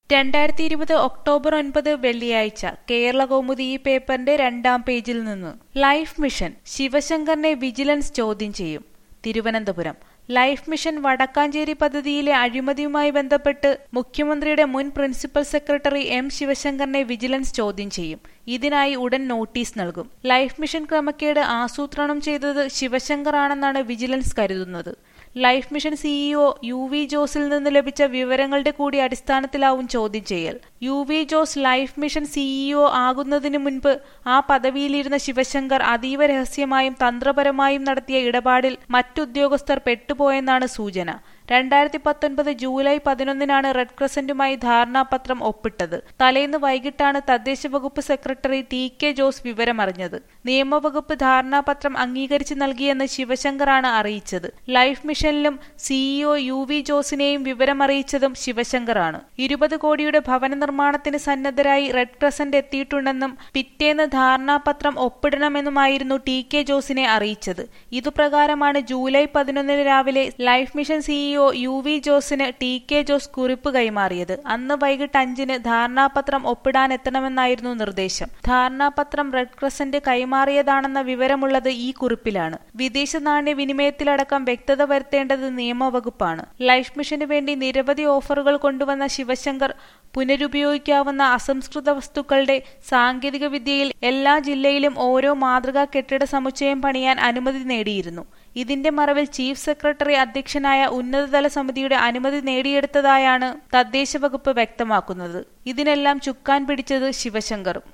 രണ്ടായിരത്തി ഇരുപത് ഒക്ടോബർ ഒൻപത് വെള്ളിയാഴ്ച കേരള കൗമുദി ഈ പേപ്പറിന്റെ രണ്ടാം പേജിൽ നിന്ന് ലൈഫ് മിഷൻ ശിവശങ്കറിനെ വിജിലൻസ് ചോദ്യം ചെയ്യും തിരുവനന്തപുരം ലൈഫ് മിഷൻ വടക്കാഞ്ചേരി പദ്ധതിയിലെ അഴിമതിയുമായി ബന്ധപ്പെട്ട് മുഖ്യമന്ത്രിയുടെ മുൻ പ്രിൻസിപ്പൽ സെക്രട്ടറി എം ശിവശങ്കറിനെ വിജിലൻസ് ചോദ്യം ചെയ്യും ഇതിനായി ഉടൻ നോട്ടീസ് നൽകും ലൈഫ് മിഷൻ ക്രമക്കേട് ആസൂത്രണം ചെയ്തത് ശിവശങ്കർ ആണെന്നാണ് വിജിലൻസ് കരുതുന്നത് life mission CEO U V ജോസിൽ നിന്ന് ലഭിച്ച വിവരങ്ങളുടെ കൂടി അടിസ്ഥാനത്തിലാവും ചോദ്യം ചെയ്യൽ U V Jose life mission CEO ആകുന്നതിന് മുൻപ് ആ പദവിയിലിരുന്ന ശിവശങ്കർ അതീവ രഹസ്യമായും തന്ത്രപരമായും നടത്തിയ ഇടപാടിൽ മറ്റുദ്യോഗസ്ഥർ പെട്ടുപോയെന്നാണ് സൂചന രണ്ടായിരത്തി പത്തൊൻപത് ജൂലൈ പതിനൊന്നിനാണ് റെഡ് ക്രസന്റുമായി ധാരണാപത്രം ഒപ്പിട്ടത് തലേന്ന് വൈകിട്ടാണ് തദ്ദേശ വകുപ്പ് സെക്രട്ടറി ടി കെ ജോസ് വിവരമറിഞ്ഞത് നിയമവകുപ്പ് ധാരണാപത്രം അംഗീകരിച്ച് നൽകിയെന്ന് ശിവശങ്കറാണ് അറിയിച്ചത് ലൈഫ് മിഷനിലും സിഇഒ യു വി ജോസിനെയും വിവരമറിയിച്ചതും ശിവശങ്കറാണ് ഇരുപത് കോടിയുടെ ഭവന നിർമ്മാണത്തിന് സന്നദ്ധരായി റെഡ് ക്രസന്റ് എത്തിയിട്ടുണ്ടെന്നും പിറ്റേന്ന് ധാരണാപത്രം ഒപ്പിടണമെന്നുമായിരുന്നു ടി കെ ജോസിനെ അറിയിച്ചത് ഇതുപ്രകാരമാണ് ജൂലൈ പതിനൊന്നിന് രാവിലെ life mission CEO U V ജോസിന് ടി കെ ജോസ് കുറിപ്പ് കൈമാറിയത് അന്ന് വൈകിട്ട് അഞ്ചിന് ധാരണാപത്രം ഒപ്പിടാനെത്തണമെന്നായിരുന്നു നിർദ്ദേശം ധാരണാപത്രം റെഡ് ക്രസന്റ് കൈമാറിയതാണെന്ന വിവരമുള്ളത് ഈ കുറിപ്പിലാണ് വിദേശ നാണ്യ വിനിമയത്തിലടക്കം വ്യക്തത വരുത്തേണ്ടത് നിയമവകുപ്പാണ് ലൈഫ് മിഷന് വേണ്ടി നിരവധി ഓഫറുകൾ കൊണ്ടുവന്ന ശിവശങ്കർ പുനരുപയോഗിക്കാവുന്ന അസംസ്കൃത വസ്തുക്കളുടെ സാങ്കേതിക വിദ്യയിൽ എല്ലാ ജില്ലയിലും ഓരോ മാതൃകാ കെട്ടിട സമുച്ചയം പണിയാൻ അനുമതി നേടിയിരുന്നു ഇതിന്റെ മറവിൽ ചീഫ് സെക്രട്ടറി അധ്യക്ഷനായ ഉന്നതതല സമിതിയുടെ അനുമതി നേടിയെടുത്തതായാണ് തദ്ദേശ വകുപ്പ് വ്യക്തമാക്കുന്നത് ഇതിനെല്ലാം ചുക്കാൻ പിടിച്ചത് ശിവശങ്കറും